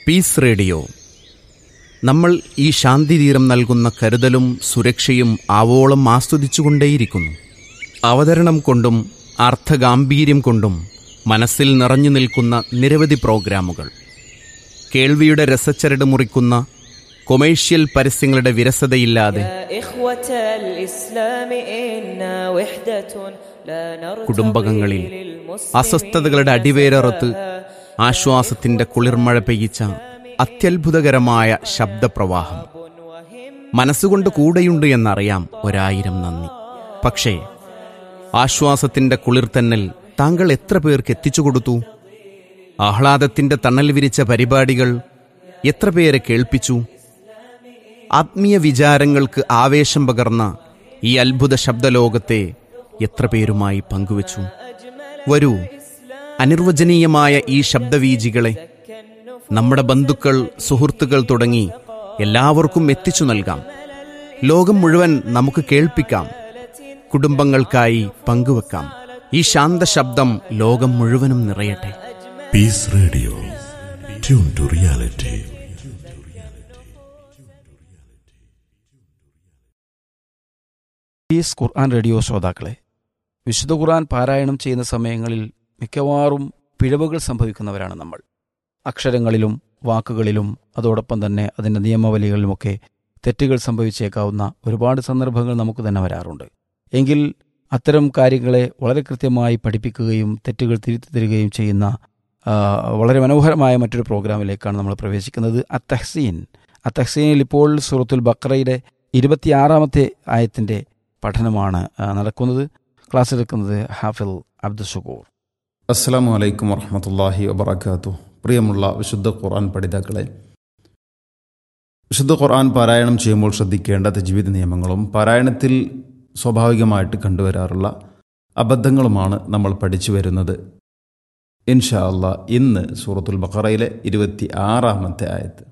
Piece radio നമ്മൾ ഈ ശാന്തിതീരം നൽകുന്ന കരുതലും സുരക്ഷയും ആവോളം ആസ്വദിച്ചുകൊണ്ടേയിരിക്കുന്നു അവതരണം കൊണ്ടും അർത്ഥഗാംഭീര്യം കൊണ്ടും മനസ്സിൽ നിറഞ്ഞു നിൽക്കുന്ന നിരവധി പ്രോഗ്രാമുകൾ കേൾവിയുടെ രസച്ചരട് മുറിക്കുന്ന കൊമേഴ്ഷ്യൽ പരസ്യങ്ങളുടെ വിരസതയില്ലാതെ يا إخوة الإسلام إنا وحدة لا نرتضي കുടുംബകങ്ങളിൽ للمسلمين അസ്വസ്ഥതകളുടെ അടിവേരറുത്ത് ആശ്വാസത്തിന്റെ കുളിർമഴ പെയ്യിച്ച അത്യത്ഭുതകരമായ ശബ്ദപ്രവാഹം മനസ്സുകൊണ്ട് കൂടെയുണ്ട് എന്നറിയാം ഒരായിരം നന്ദി പക്ഷേ ആശ്വാസത്തിന്റെ കുളിർത്തന്നൽ താങ്കൾ എത്ര പേർക്ക് എത്തിച്ചു കൊടുത്തു ആഹ്ലാദത്തിന്റെ തണൽ വിരിച്ച പരിപാടികൾ എത്ര പേരെ കേൾപ്പിച്ചു ആത്മീയ വിചാരങ്ങൾക്ക് ആവേശം പകർന്ന ഈ അത്ഭുത ശബ്ദലോകത്തെ എത്ര പേരുമായി പങ്കുവച്ചു വരൂ അനിർവചനീയമായ ഈ ശബ്ദവീജികളെ നമ്മുടെ ബന്ധുക്കൾ സുഹൃത്തുക്കൾ തുടങ്ങി എല്ലാവർക്കും എത്തിച്ചു നൽകാം ലോകം മുഴുവൻ നമുക്ക് കേൾപ്പിക്കാം കുടുംബങ്ങൾക്കായി പങ്കുവെക്കാം ഈ ശാന്ത ശബ്ദം ലോകം മുഴുവനും നിറയട്ടെ Peace Radio. Tune to reality. Peace Quran radio ശ്രോതാക്കളെ വിശുദ്ധ ഖുർആൻ പാരായണം ചെയ്യുന്ന സമയങ്ങളിൽ മിക്കവാറും പിഴവുകൾ സംഭവിക്കുന്നവരാണ് നമ്മൾ അക്ഷരങ്ങളിലും വാക്കുകളിലും അതോടൊപ്പം തന്നെ അതിൻ്റെ നിയമവലികളിലുമൊക്കെ തെറ്റുകൾ സംഭവിച്ചേക്കാവുന്ന ഒരുപാട് സന്ദർഭങ്ങൾ നമുക്ക് തന്നെ വരാറുണ്ട് എങ്കിൽ അത്തരം കാര്യങ്ങളെ വളരെ കൃത്യമായി പഠിപ്പിക്കുകയും തെറ്റുകൾ തിരുത്തി തരികയും ചെയ്യുന്ന ആ, വളരെ മനോഹരമായ മറ്റൊരു പ്രോഗ്രാമിലേക്കാണ് നമ്മൾ പ്രവേശിക്കുന്നത് അത്തഹ്സീൻ അത്തഹ്സീനിൽ ഇപ്പോൾ സൂറത്തുൽ ബക്രയുടെ ഇരുപത്തിയാറാമത്തെ ആയത്തിൻ്റെ പഠനമാണ് ആ, നടക്കുന്നത് ക്ലാസ് എടുക്കുന്നത് ഹാഫിൽ അബ്ദുൽ ഷുക്കൂർ അസ്സാം വലൈക്കും വറഹമത്തല്ലാഹി വബർക്കാത്തു പ്രിയമുള്ള വിശുദ്ധ ഖുർആൻ പഠിതാക്കളെ വിശുദ്ധ ഖുർആൻ പാരായണം ചെയ്യുമ്പോൾ ശ്രദ്ധിക്കേണ്ട ജീവിത നിയമങ്ങളും പാരായണത്തിൽ സ്വാഭാവികമായിട്ട് കണ്ടുവരാറുള്ള അബദ്ധങ്ങളുമാണ് നമ്മൾ പഠിച്ചു വരുന്നത് ഇൻഷാ അള്ളാ ഇന്ന് സൂറത്തുൽ ബഖറയിലെ ഇരുപത്തി ആറാമത്തെ ആയത്ത്